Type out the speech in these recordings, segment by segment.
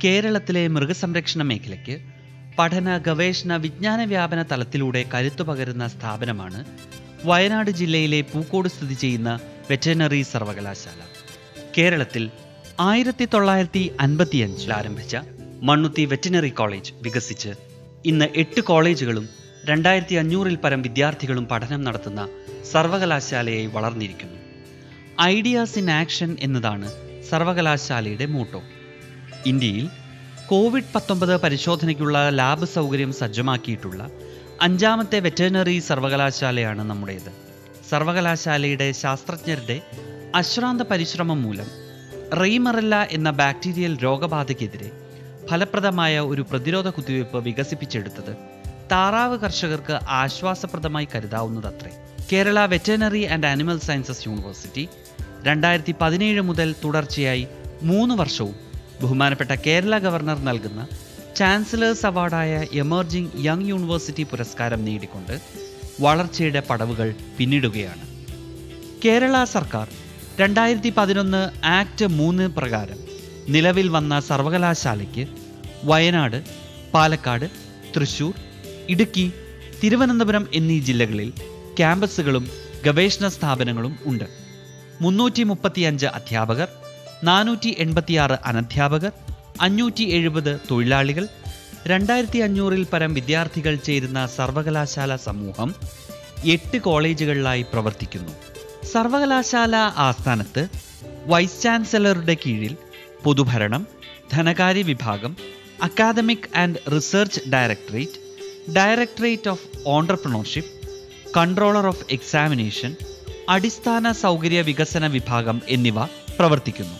കേരളത്തിലെ മൃഗസംരക്ഷണ മേഖലയ്ക്ക് പഠന ഗവേഷണ വിജ്ഞാന വ്യാപന തലത്തിലൂടെ കരുത്തു പകരുന്ന സ്ഥാപനമാണ് വയനാട് ജില്ലയിലെ പൂക്കോട് സ്ഥിതി ചെയ്യുന്ന വെറ്ററിനറി സർവകലാശാല കേരളത്തിൽ ആയിരത്തി തൊള്ളായിരത്തി അൻപത്തിയഞ്ചിൽ ആരംഭിച്ച മണ്ണുത്തി വെറ്റിനറി കോളേജ് വികസിച്ച് ഇന്ന് എട്ട് കോളേജുകളും രണ്ടായിരത്തി അഞ്ഞൂറിൽ പരം വിദ്യാർത്ഥികളും പഠനം നടത്തുന്ന സർവകലാശാലയായി വളർന്നിരിക്കുന്നു ഐഡിയാസ് ഇൻ ആക്ഷൻ എന്നതാണ് സർവകലാശാലയുടെ മോട്ടോ ഇന്ത്യയിൽ കോവിഡ് പത്തൊമ്പത് പരിശോധനയ്ക്കുള്ള ലാബ് സൗകര്യം സജ്ജമാക്കിയിട്ടുള്ള അഞ്ചാമത്തെ വെറ്ററിനറി സർവകലാശാലയാണ് നമ്മുടേത് സർവകലാശാലയുടെ ശാസ്ത്രജ്ഞരുടെ അശ്രാന്ത പരിശ്രമം മൂലം റെയ്മറല്ല എന്ന ബാക്ടീരിയൽ രോഗബാധയ്ക്കെതിരെ ഫലപ്രദമായ ഒരു പ്രതിരോധ കുത്തിവയ്പ് വികസിപ്പിച്ചെടുത്തത് താറാവ് കർഷകർക്ക് ആശ്വാസപ്രദമായി കരുതാവുന്നതത്രേ Kerala veterinary and animal sciences university രണ്ടായിരത്തി പതിനേഴ് മുതൽ തുടർച്ചയായി മൂന്ന് വർഷവും ബഹുമാനപ്പെട്ട കേരള ഗവർണർ നൽകുന്ന ചാൻസലേഴ്സ് അവാർഡായ എമർജിംഗ് യങ് യൂണിവേഴ്സിറ്റി പുരസ്കാരം നേടിക്കൊണ്ട് വളർച്ചയുടെ പടവുകൾ പിന്നിടുകയാണ് കേരള സർക്കാർ രണ്ടായിരത്തി പതിനൊന്ന് ആക്ട് മൂന്ന് പ്രകാരം നിലവിൽ വന്ന സർവകലാശാലയ്ക്ക് വയനാട് പാലക്കാട് തൃശൂർ ഇടുക്കി തിരുവനന്തപുരം എന്നീ ജില്ലകളിൽ ക്യാമ്പസുകളും ഗവേഷണ സ്ഥാപനങ്ങളും ഉണ്ട് മുന്നൂറ്റി മുപ്പത്തിയഞ്ച് അധ്യാപകർ നാനൂറ്റി എൺപത്തിയാറ് അനധ്യാപകർ അഞ്ഞൂറ്റി എഴുപത് തൊഴിലാളികൾ രണ്ടായിരത്തി അഞ്ഞൂറിൽ പരം വിദ്യാർത്ഥികൾ ചേരുന്ന സർവകലാശാല സമൂഹം എട്ട് കോളേജുകളിലായി പ്രവർത്തിക്കുന്നു സർവകലാശാല ആസ്ഥാനത്ത് വൈസ് ചാൻസലറുടെ കീഴിൽ പൊതുഭരണം ധനകാര്യ വിഭാഗം academic and research directorate directorate of entrepreneurship controller of examination അടിസ്ഥാന സൗകര്യ വികസന വിഭാഗം എന്നിവ പ്രവർത്തിക്കുന്നു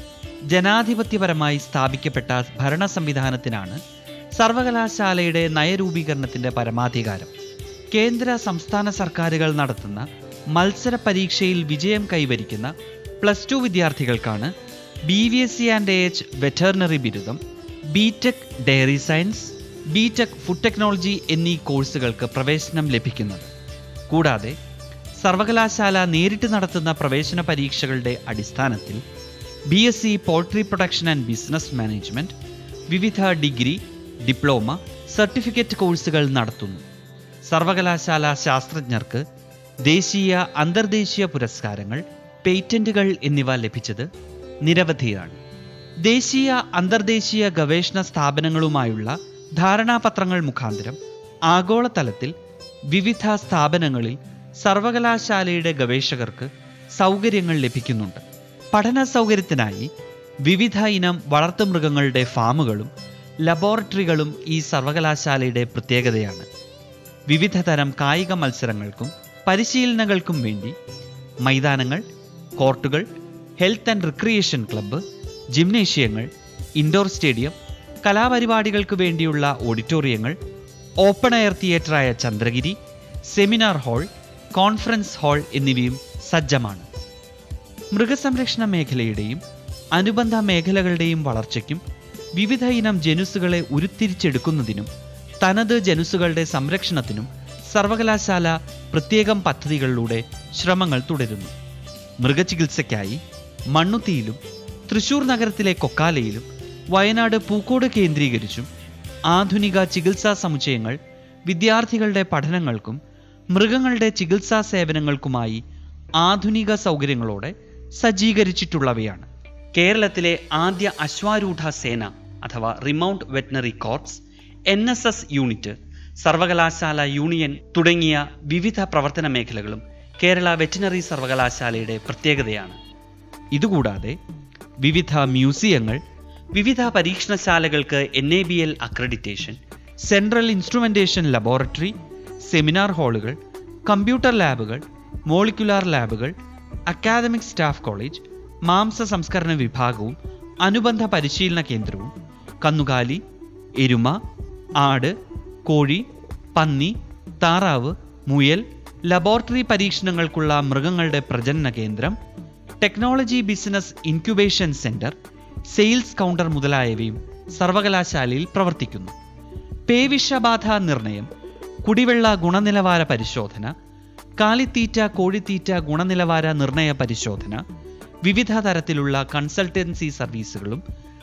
ജനാധിപത്യപരമായി സ്ഥാപിക്കപ്പെട്ട ഭരണ സംവിധാനത്തിനാണ് സർവകലാശാലയുടെ നയരൂപീകരണത്തിന്റെ പരമാധികാരം കേന്ദ്ര സംസ്ഥാന സർക്കാരുകൾ നടത്തുന്ന മത്സര പരീക്ഷയിൽ വിജയം കൈവരിക്കുന്ന പ്ലസ് ടു വിദ്യാർത്ഥികൾക്കാണ് B V S C and H veterinary ബിരുദം B tech dairy science B tech food technology എന്നീ കോഴ്സുകൾക്ക് പ്രവേശനം ലഭിക്കുന്നത് കൂടാതെ സർവകലാശാല നേരിട്ട് നടത്തുന്ന പ്രവേശന പരീക്ഷകളുടെ അടിസ്ഥാനത്തിൽ B S C poultry production and business management വിവിധ ഡിഗ്രി ഡിപ്ലോമ സർട്ടിഫിക്കറ്റ് കോഴ്സുകൾ നടത്തുന്നു സർവകലാശാല ശാസ്ത്രജ്ഞർക്ക് ദേശീയ അന്തർദേശീയ പുരസ്കാരങ്ങൾ പേറ്റന്റുകൾ എന്നിവ ലഭിച്ചത് നിരവധിയാണ് ദേശീയ അന്തർദേശീയ ഗവേഷണ സ്ഥാപനങ്ങളുമായുള്ള ധാരണാപത്രങ്ങൾ മുഖാന്തരം ആഗോളതലത്തിൽ വിവിധ സ്ഥാപനങ്ങളിൽ സർവകലാശാലയുടെ ഗവേഷകർക്ക് സൗകര്യങ്ങൾ ലഭിക്കുന്നുണ്ട് പഠന സൗകര്യത്തിനായി വിവിധ ഇനം വളർത്തുമൃഗങ്ങളുടെ ഫാമുകളും ലബോറട്ടറികളും ഈ സർവകലാശാലയുടെ പ്രത്യേകതയാണ് വിവിധ തരം കായിക മത്സരങ്ങൾക്കും പരിശീലനങ്ങൾക്കും വേണ്ടി മൈതാനങ്ങൾ കോർട്ടുകൾ ഹെൽത്ത് ആൻഡ് റിക്രിയേഷൻ ക്ലബ്ബ് ജിംനേഷ്യങ്ങൾ ഇൻഡോർ സ്റ്റേഡിയം കലാപരിപാടികൾക്ക് വേണ്ടിയുള്ള ഓഡിറ്റോറിയങ്ങൾ ഓപ്പൺ എയർ തിയേറ്ററായ Chandragiri seminar hall conference hall എന്നിവയും സജ്ജമാണ് മൃഗസംരക്ഷണ മേഖലയുടെയും അനുബന്ധ മേഖലകളുടെയും വളർച്ചയ്ക്കും വിവിധ ഇനം ജനുസുകളെ ഉരുത്തിരിച്ചെടുക്കുന്നതിനും തനത് ജനുസുകളുടെ സംരക്ഷണത്തിനും സർവകലാശാല പ്രത്യേകം പദ്ധതികളിലൂടെ ശ്രമങ്ങൾ തുടരുന്നു മൃഗചികിത്സയ്ക്കായി മണ്ണുത്തിയിലും തൃശൂർ നഗരത്തിലെ കൊക്കാലയിലും വയനാട് പൂക്കോട് കേന്ദ്രീകരിച്ചും ആധുനിക ചികിത്സാ സമുച്ചയങ്ങൾ വിദ്യാർത്ഥികളുടെ പഠനങ്ങൾക്കും മൃഗങ്ങളുടെ ചികിത്സാ സേവനങ്ങൾക്കുമായി ആധുനിക സൗകര്യങ്ങളോടെ സജ്ജീകരിച്ചിട്ടുള്ളവയാണ് കേരളത്തിലെ ആദ്യ അശ്വാരൂഢ സേന അഥവാ remount veterinary corps N S S unit സർവകലാശാല യൂണിയൻ തുടങ്ങിയ വിവിധ പ്രവർത്തന മേഖലകളും കേരള വെറ്റിനറി സർവകലാശാലയുടെ പ്രത്യേകതയാണ് ഇതുകൂടാതെ വിവിധ മ്യൂസിയങ്ങൾ വിവിധ പരീക്ഷണശാലകൾക്ക് N A B L accreditation central instrumentation laboratory seminar ഹാളുകൾ കമ്പ്യൂട്ടർ ലാബുകൾ മോളിക്കുലാർ ലാബുകൾ അക്കാദമിക് സ്റ്റാഫ് കോളേജ് മാംസ സംസ്കരണ വിഭാഗവും അനുബന്ധ പരിശീലന കേന്ദ്രവും കന്നുകാലി എരുമ ആട് കോഴി പന്നി താറാവ് മുയൽ ലബോറട്ടറി പരീക്ഷണങ്ങൾക്കുള്ള മൃഗങ്ങളുടെ പ്രജനന കേന്ദ്രം technology business incubation centre sales counter മുതലായവയും സർവകലാശാലയിൽ പ്രവർത്തിക്കുന്നു പേവിഷബാധ നിർണയം കുടിവെള്ള ഗുണനിലവാര പരിശോധന കാലിത്തീറ്റ കോഴിത്തീറ്റ ഗുണനിലവാര നിർണയ പരിശോധന വിവിധ തരത്തിലുള്ള കൺസൾട്ടൻസി സർവീസുകളും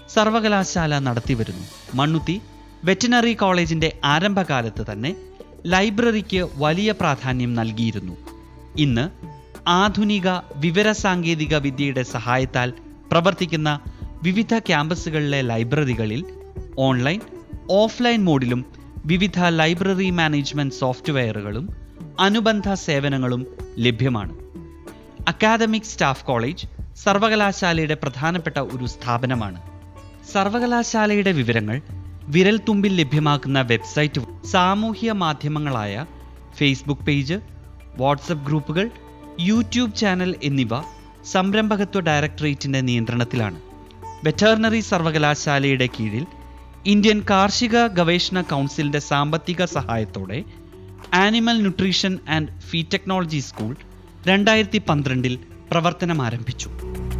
സർവകലാശാല നടത്തിവരുന്നു മണ്ണുത്തി വെറ്റിനറി കോളേജിന്റെ ആരംഭകാലത്ത് തന്നെ ലൈബ്രറിക്ക് വലിയ പ്രാധാന്യം നൽകിയിരുന്നു ഇന്ന് ആധുനിക വിവരസാങ്കേതിക വിദ്യയുടെ സഹായത്താൽ പ്രവർത്തിക്കുന്ന വിവിധ ക്യാമ്പസുകളിലെ ലൈബ്രറികളിൽ ഓൺലൈൻ ഓഫ്ലൈൻ മോഡിലും വിവിധ ലൈബ്രറി മാനേജ്മെന്റ് സോഫ്റ്റ്വെയറുകളും അനുബന്ധ സേവനങ്ങളും ലഭ്യമാണ് അക്കാദമിക് സ്റ്റാഫ് കോളേജ് സർവകലാശാലയുടെ പ്രധാനപ്പെട്ട ഒരു സ്ഥാപനമാണ് സർവകലാശാലയുടെ വിവരങ്ങൾ വിരൽ തുമ്പിൽ ലഭ്യമാക്കുന്ന വെബ്സൈറ്റ് സാമൂഹ്യ മാധ്യമങ്ങളായ ഫേസ്ബുക്ക് പേജ് വാട്സപ്പ് ഗ്രൂപ്പുകൾ യൂട്യൂബ് ചാനൽ എന്നിവ സംരംഭകത്വ ഡയറക്ടറേറ്റിന്റെ നിയന്ത്രണത്തിലാണ് വെറ്റർണറി സർവകലാശാലയുടെ കീഴിൽ ഇന്ത്യൻ കാർഷിക ഗവേഷണ കൗൺസിലിന്റെ സാമ്പത്തിക സഹായത്തോടെ animal nutrition and feed technology school രണ്ടായിരത്തി പന്ത്രണ്ടിൽ പ്രവർത്തനം ആരംഭിച്ചു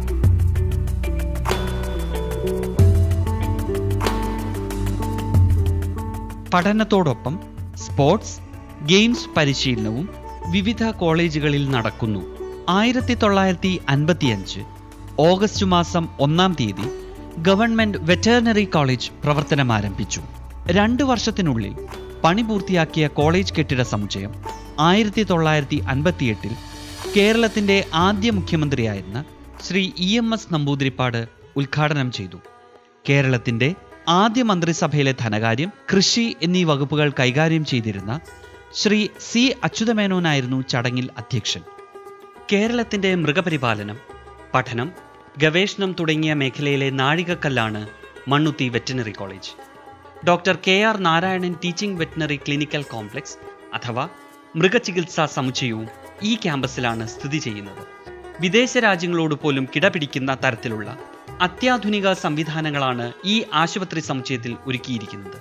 പഠനത്തോടൊപ്പം സ്പോർട്സ് ഗെയിംസ് പരിശീലനവും വിവിധ കോളേജുകളിൽ നടക്കുന്നു ആയിരത്തി തൊള്ളായിരത്തി അൻപത്തിയഞ്ച് ഓഗസ്റ്റ് മാസം ഒന്നാം തീയതി ഗവൺമെന്റ് വെറ്റേറിനറി കോളേജ് പ്രവർത്തനം ആരംഭിച്ചു രണ്ടു വർഷത്തിനുള്ളിൽ പണി പൂർത്തിയാക്കിയ കോളേജ് കെട്ടിട സമുച്ചയം ആയിരത്തി തൊള്ളായിരത്തി അൻപത്തിയെട്ടിൽ കേരളത്തിന്റെ ആദ്യ മുഖ്യമന്ത്രിയായിരുന്ന Shri E M S Namboodiripad ഉദ്ഘാടനം ചെയ്തു കേരളത്തിന്റെ ആദ്യ മന്ത്രിസഭയിലെ ധനകാര്യം കൃഷി എന്നീ വകുപ്പുകൾ കൈകാര്യം ചെയ്തിരുന്ന ശ്രീ സി അച്യുതമേനോനായിരുന്നു ചടങ്ങിൽ അധ്യക്ഷൻ കേരളത്തിന്റെ മൃഗപരിപാലനം പഠനം ഗവേഷണം തുടങ്ങിയ മേഖലയിലെ നാഴികക്കല്ലാണ് Mannuthy veterinary college doctor K R Narayanan teaching veterinary clinical complex അഥവാ മൃഗചികിത്സാ സമുച്ചയവും ഈ ക്യാമ്പസിലാണ് സ്ഥിതി ചെയ്യുന്നത് വിദേശ രാജ്യങ്ങളോട് പോലും കിടപിടിക്കുന്ന തരത്തിലുള്ള അത്യാധുനിക സംവിധാനങ്ങളാണ് ഈ ആശുപത്രി സമുച്ചയത്തിൽ ഒരുക്കിയിരിക്കുന്നത്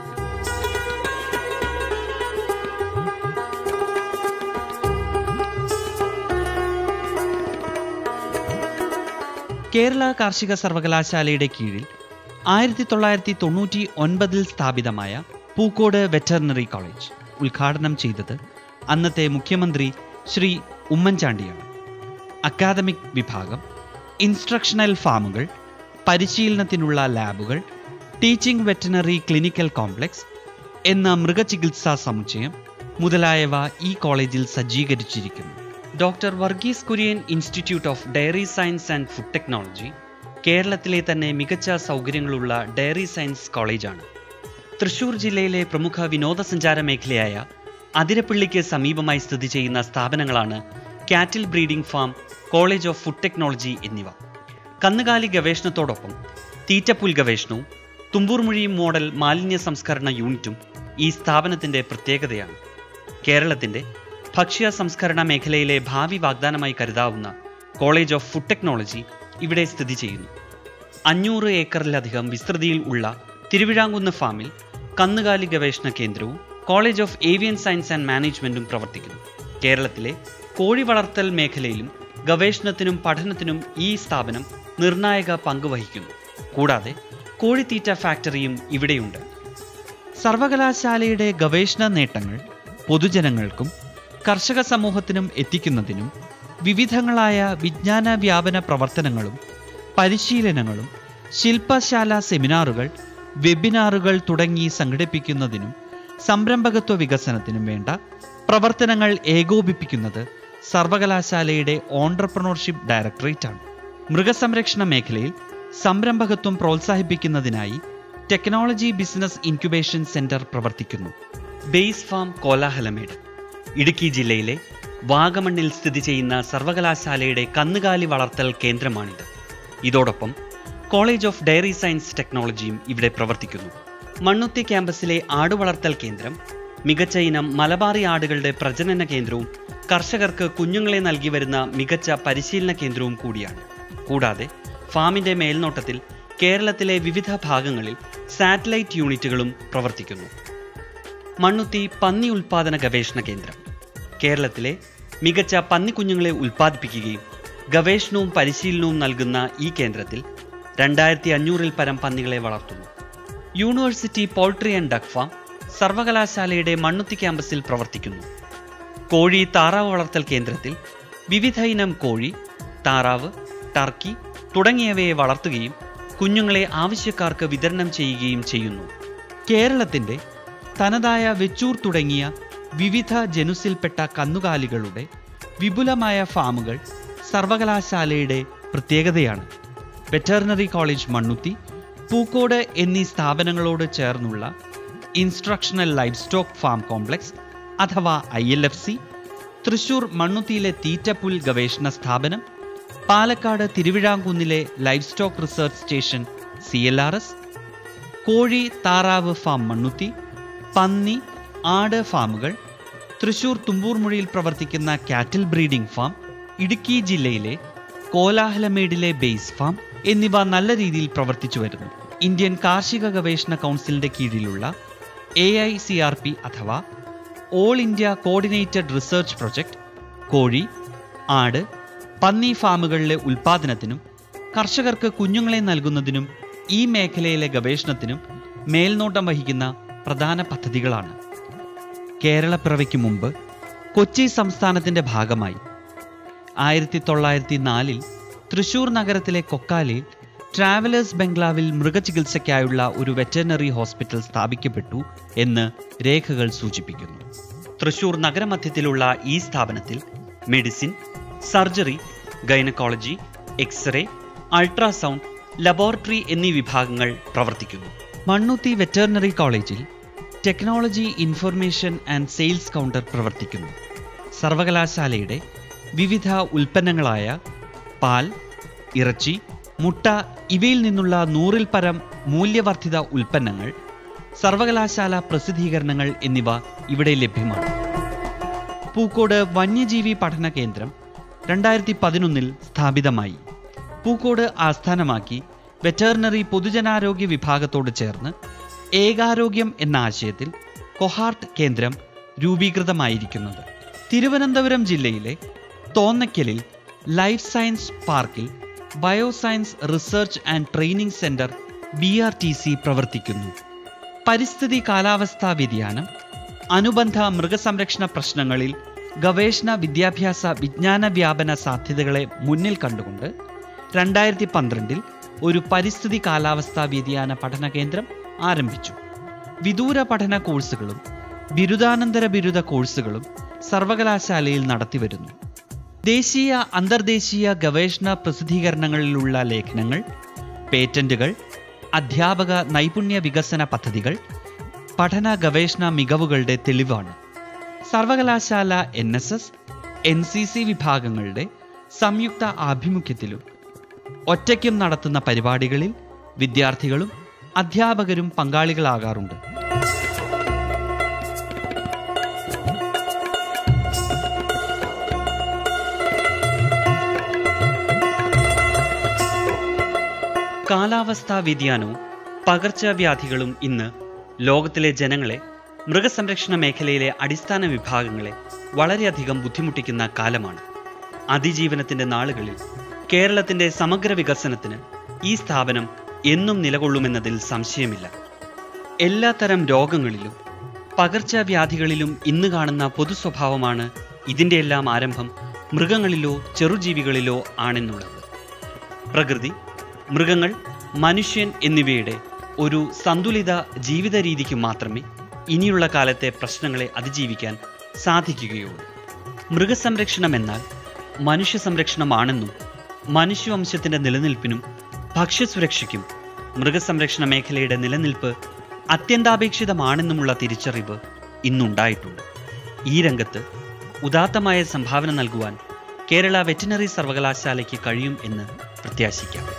കേരള കാർഷിക സർവകലാശാലയുടെ കീഴിൽ ആയിരത്തി തൊള്ളായിരത്തി തൊണ്ണൂറ്റി ഒൻപതിൽ സ്ഥാപിതമായ പൂക്കോട് വെറ്ററിനറി കോളേജ് ഉദ്ഘാടനം ചെയ്തത് അന്നത്തെ മുഖ്യമന്ത്രി ശ്രീ ഉമ്മൻചാണ്ടിയാണ് അക്കാദമിക് വിഭാഗം ഇൻസ്ട്രക്ഷണൽ ഫാമുകൾ പരിശീലനത്തിനുള്ള ലാബുകൾ ടീച്ചിംഗ് വെറ്റിനറി ക്ലിനിക്കൽ കോംപ്ലക്സ് എന്ന മൃഗചികിത്സാ സമുച്ചയം മുതലായവ ഈ കോളേജിൽ സജ്ജീകരിച്ചിരിക്കുന്നു doctor Varghese Kurien institute of dairy science and food technology കേരളത്തിലെ തന്നെ മികച്ച സൗകര്യങ്ങളുള്ള ഡയറി സയൻസ് കോളേജാണ് തൃശൂർ ജില്ലയിലെ പ്രമുഖ വിനോദസഞ്ചാര മേഖലയായ അതിരപ്പള്ളിക്ക് സമീപമായി സ്ഥിതി ചെയ്യുന്ന സ്ഥാപനങ്ങളാണ് cattle breeding farm college of food technology എന്നിവ കന്നുകാലി ഗവേഷണത്തോടൊപ്പം തീറ്റപ്പുൽ ഗവേഷണവും തുമ്പൂർമുഴി മോഡൽ മാലിന്യ സംസ്കരണ യൂണിറ്റും ഈ സ്ഥാപനത്തിന്റെ പ്രത്യേകതയാണ് കേരളത്തിന്റെ ഭക്ഷ്യ സംസ്കരണ മേഖലയിലെ ഭാവി വാഗ്ദാനമായി കരുതാവുന്ന കോളേജ് ഓഫ് ഫുഡ് ടെക്നോളജി ഇവിടെ സ്ഥിതി ചെയ്യുന്നു അഞ്ഞൂറ് ഏക്കറിലധികം വിസ്തൃതിയിൽ ഉള്ള തിരുവിഴാങ്കുന്ന് ഫാമിൽ കന്നുകാലി ഗവേഷണ കേന്ദ്രവും college of avian science and മാനേജ്മെന്റും പ്രവർത്തിക്കുന്നു കേരളത്തിലെ കോഴി വളർത്തൽ മേഖലയിലും ഗവേഷണത്തിനും പഠനത്തിനും ഈ സ്ഥാപനം നിർണായക പങ്ക് വഹിക്കുന്നു കൂടാതെ കോഴിത്തീറ്റ ഫാക്ടറിയും ഇവിടെയുണ്ട് സർവകലാശാലയുടെ ഗവേഷണ നേട്ടങ്ങൾ പൊതുജനങ്ങൾക്കും കർഷക സമൂഹത്തിനും എത്തിക്കുന്നതിനും വിവിധങ്ങളായ വിജ്ഞാന വ്യാപന പ്രവർത്തനങ്ങളും പരിശീലനങ്ങളും ശില്പശാല സെമിനാറുകൾ വെബിനാറുകൾ തുടങ്ങി സംഘടിപ്പിക്കുന്നതിനും സംരംഭകത്വ വികസനത്തിനും വേണ്ട പ്രവർത്തനങ്ങൾ ഏകോപിപ്പിക്കുന്നത് സർവകലാശാലയുടെ ഓൺട്രപ്രണർഷിപ്പ് ഡയറക്ടറേറ്റ് ആണ് മൃഗസംരക്ഷണ മേഖലയിൽ സംരംഭകത്വം പ്രോത്സാഹിപ്പിക്കുന്നതിനായി ടെക്നോളജി ബിസിനസ് ഇൻക്യുബേഷൻ സെന്റർ പ്രവർത്തിക്കുന്നു ബേസ് ഫാം കോലാഹലമേട് ഇടുക്കി ജില്ലയിലെ വാഗമണ്ണിൽ സ്ഥിതി ചെയ്യുന്ന സർവകലാശാലയുടെ കന്നുകാലി വളർത്തൽ കേന്ദ്രമാണിത് ഇതോടൊപ്പം കോളേജ് ഓഫ് ഡയറി സയൻസ് ടെക്നോളജിയും ഇവിടെ പ്രവർത്തിക്കുന്നു മണ്ണുത്തി ക്യാമ്പസിലെ ആടുവളർത്തൽ കേന്ദ്രം മികച്ച ഇനം മലബാറി ആടുകളുടെ പ്രജനന കേന്ദ്രവും കർഷകർക്ക് കുഞ്ഞുങ്ങളെ നൽകി വരുന്ന മികച്ച പരിശീലന കേന്ദ്രവും കൂടിയാണ് കൂടാതെ ഫാമിന്റെ മേൽനോട്ടത്തിൽ കേരളത്തിലെ വിവിധ ഭാഗങ്ങളിൽ സാറ്റലൈറ്റ് യൂണിറ്റുകളും പ്രവർത്തിക്കുന്നു മണ്ണുത്തി പന്നി ഉൽപാദന ഗവേഷണ കേന്ദ്രം കേരളത്തിലെ മികച്ച പന്നിക്കുഞ്ഞുങ്ങളെ ഉൽപ്പാദിപ്പിക്കുകയും ഗവേഷണവും പരിശീലനവും നൽകുന്ന ഈ കേന്ദ്രത്തിൽ രണ്ടായിരത്തി അഞ്ഞൂറിൽ പരം പന്നികളെ വളർത്തുന്നു university poultry and duck farm സർവകലാശാലയുടെ മണ്ണുത്തി ക്യാമ്പസിൽ പ്രവർത്തിക്കുന്നു കോഴി താറാവ് വളർത്തൽ കേന്ദ്രത്തിൽ വിവിധ ഇനം കോഴി താറാവ് ടർക്കി തുടങ്ങിയവയെ വളർത്തുകയും കുഞ്ഞുങ്ങളെ ആവശ്യക്കാർക്ക് വിതരണം ചെയ്യുകയും ചെയ്യുന്നു കേരളത്തിൻ്റെ തനതായ വെച്ചൂർ തുടങ്ങിയ വിവിധ ജനുസിൽപ്പെട്ട കന്നുകാലികളുടെ വിപുലമായ ഫാമുകൾ സർവകലാശാലയുടെ പ്രത്യേകതയാണ് വെറ്ററിനറി കോളേജ് മണ്ണുത്തി പൂക്കോട് എന്നീ സ്ഥാപനങ്ങളോട് ചേർന്നുള്ള instructional livestock farm complex അഥവാ I L F C Thrissur മണ്ണുത്തിയിലെ തീറ്റപ്പുൽ ഗവേഷണ സ്ഥാപനം പാലക്കാട് തിരുവിഴാങ്കുന്നിലെ livestock research station C L R S കോഴി താറാവ് ഫാം മണ്ണുത്തി പന്നി ആട് ഫാമുകൾ തൃശൂർ തുമ്പൂർമുഴിയിൽ പ്രവർത്തിക്കുന്ന കാറ്റിൽ ബ്രീഡിംഗ് ഫാം ഇടുക്കി ജില്ലയിലെ കോലാഹലമേടിലെ ബേസ് ഫാം എന്നിവ നല്ല രീതിയിൽ പ്രവർത്തിച്ചു വരുന്നു ഇന്ത്യൻ കാർഷിക ഗവേഷണ കൗൺസിലിന്റെ കീഴിലുള്ള A I C R P അഥവാ all India coordinated research project കോഴി ആട് പന്നി ഫാമുകളിലെ ഉൽപാദനത്തിനും കർഷകർക്ക് കുഞ്ഞുങ്ങളെ നൽകുന്നതിനും ഈ മേഖലയിലെ ഗവേഷണത്തിനും മേൽനോട്ടം വഹിക്കുന്ന പ്രധാന പദ്ധതികളാണ് കേരളപ്പിറവിക്ക് മുമ്പ് കൊച്ചി സംസ്ഥാനത്തിന്റെ ഭാഗമായി ആയിരത്തി തൊള്ളായിരത്തി നാലിൽ തൃശൂർ നഗരത്തിലെ കൊക്കാലിൽ ട്രാവലേഴ്സ് ബംഗ്ലാവിൽ മൃഗചികിത്സയ്ക്കായുള്ള ഒരു വെറ്ററിനറി ഹോസ്പിറ്റൽ സ്ഥാപിക്കപ്പെട്ടു എന്ന് രേഖകൾ സൂചിപ്പിക്കുന്നു തൃശൂർ നഗരമധ്യത്തിലുള്ള ഈ സ്ഥാപനത്തിൽ medicine surgery gynaecology X ray ultrasound laboratory എന്നീ വിഭാഗങ്ങൾ പ്രവർത്തിക്കുന്നു മണ്ണുത്തി വെറ്ററിനറി കോളേജിൽ technology information and sales counter പ്രവർത്തിക്കുന്നു സർവകലാശാലയുടെ വിവിധ ഉൽപ്പന്നങ്ങളായ പാൽ ഇറച്ചി മുട്ട ഇവയിൽ നിന്നുള്ള നൂറിൽ പരം മൂല്യവർദ്ധിത ഉൽപ്പന്നങ്ങൾ സർവകലാശാല പ്രസിദ്ധീകരണങ്ങൾ എന്നിവ ഇവിടെ ലഭ്യമാണ് പൂക്കോട് വന്യജീവി പഠന കേന്ദ്രം രണ്ടായിരത്തി പതിനൊന്നിൽ സ്ഥാപിതമായി പൂക്കോട് ആസ്ഥാനമാക്കി വെറ്ററിനറി പൊതുജനാരോഗ്യ വിഭാഗത്തോട് ചേർന്ന് ഏകാരോഗ്യം എന്ന ആശയത്തിൽ കൊഹാർട്ട് കേന്ദ്രം രൂപീകൃതമായിരിക്കുന്നത് തിരുവനന്തപുരം ജില്ലയിലെ തോന്നയ്ക്കലിൽ ലൈഫ് സയൻസ് പാർക്കിൽ bioscience research and training centre B R T C പ്രവർത്തിക്കുന്നു പരിസ്ഥിതി കാലാവസ്ഥാ വ്യതിയാനം അനുബന്ധ മൃഗസംരക്ഷണ പ്രശ്നങ്ങളിൽ ഗവേഷണ വിദ്യാഭ്യാസ വിജ്ഞാന വ്യാപന സാധ്യതകളെ മുന്നിൽ കണ്ടുകൊണ്ട് രണ്ടായിരത്തി പന്ത്രണ്ടിൽ ഒരു പരിസ്ഥിതി കാലാവസ്ഥാ വ്യതിയാന പഠന കേന്ദ്രം ആരംഭിച്ചു വിദൂര പഠന കോഴ്സുകളും ബിരുദാനന്തര ബിരുദ കോഴ്സുകളും സർവകലാശാലയിൽ നടത്തിവരുന്നു ദേശീയ അന്തർദേശീയ ഗവേഷണ പ്രസിദ്ധീകരണങ്ങളിലുള്ള ലേഖനങ്ങൾ പേറ്റന്റുകൾ അധ്യാപക നൈപുണ്യ വികസന പദ്ധതികൾ പഠന ഗവേഷണ മികവുകളുടെ തെളിവാണ് സർവകലാശാല N S S N C C വിഭാഗങ്ങളുടെ സംയുക്ത ആഭിമുഖ്യത്തിലും ഒറ്റയ്ക്കും നടത്തുന്ന പരിപാടികളിൽ വിദ്യാർത്ഥികളും അധ്യാപകരും പങ്കാളികളാകാറുണ്ട് കാലാവസ്ഥാ വ്യതിയാനവും പകർച്ചവ്യാധികളും ഇന്ന് ലോകത്തിലെ ജനങ്ങളെ മൃഗസംരക്ഷണ മേഖലയിലെ അടിസ്ഥാന വിഭാഗങ്ങളെ വളരെയധികം ബുദ്ധിമുട്ടിക്കുന്ന കാലമാണ് അതിജീവനത്തിന്റെ നാളുകളിൽ കേരളത്തിന്റെ സമഗ്ര വികസനത്തിന് ഈ സ്ഥാപനം എന്നും നിലകൊള്ളുമെന്നതിൽ സംശയമില്ല എല്ലാത്തരം രോഗങ്ങളിലും പകർച്ചവ്യാധികളിലും ഇന്ന് കാണുന്ന പൊതു സ്വഭാവമാണ് ഇതിൻ്റെ എല്ലാം ആരംഭം മൃഗങ്ങളിലോ ചെറുജീവികളിലോ ആണെന്നുള്ളത് പ്രകൃതി മൃഗങ്ങൾ മനുഷ്യൻ എന്നിവയുടെ ഒരു സന്തുലിത ജീവിത രീതിക്ക് മാത്രമേ ഇനിയുള്ള കാലത്തെ പ്രശ്നങ്ങളെ അതിജീവിക്കാൻ സാധിക്കുകയുള്ളൂ മൃഗസംരക്ഷണം എന്നാൽ മനുഷ്യ സംരക്ഷണമാണെന്നും മനുഷ്യവംശത്തിന്റെ നിലനിൽപ്പിനും ഭക്ഷ്യസുരക്ഷയ്ക്കും മൃഗസംരക്ഷണ മേഖലയുടെ നിലനിൽപ്പ് അത്യന്താപേക്ഷിതമാണെന്നുമുള്ള തിരിച്ചറിവ് ഇന്നുണ്ടായിട്ടുണ്ട് ഈ രംഗത്ത് ഉദാത്തമായ സംഭാവന നൽകുവാൻ കേരള വെറ്റിനറി സർവകലാശാലയ്ക്ക് കഴിയും എന്ന് പ്രത്യാശിക്കാം